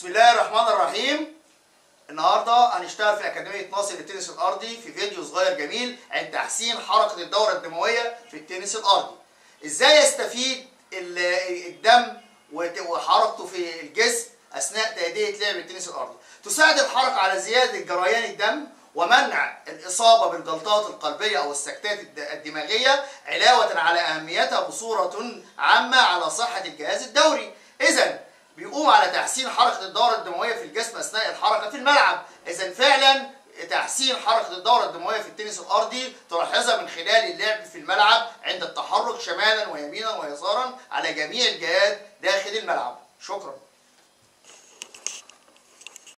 بسم الله الرحمن الرحيم النهارده هنشتغل في اكاديميه ناصر للتنس الارضي في فيديو صغير جميل عن تحسين حركه الدوره الدمويه في التنس الارضي ازاي يستفيد ال- الدم وت- وحركته في الجسم اثناء تاديه لعب التنس الارضي تساعد الحركه على زياده جريان الدم ومنع الاصابه بالجلطات القلبيه او السكتات الد- الدماغيه علاوه على اهميتها بصوره عامه على صحه الجهاز الدوري اذا بيقوم على تحسين حركة الدورة الدموية في الجسم أثناء الحركة في الملعب إذا فعلا تحسين حركة الدورة الدموية في التنس الأرضي تلاحظها من خلال اللعب في الملعب عند التحرك شمالا ويمينا ويسارا على جميع الجهات داخل الملعب شكرا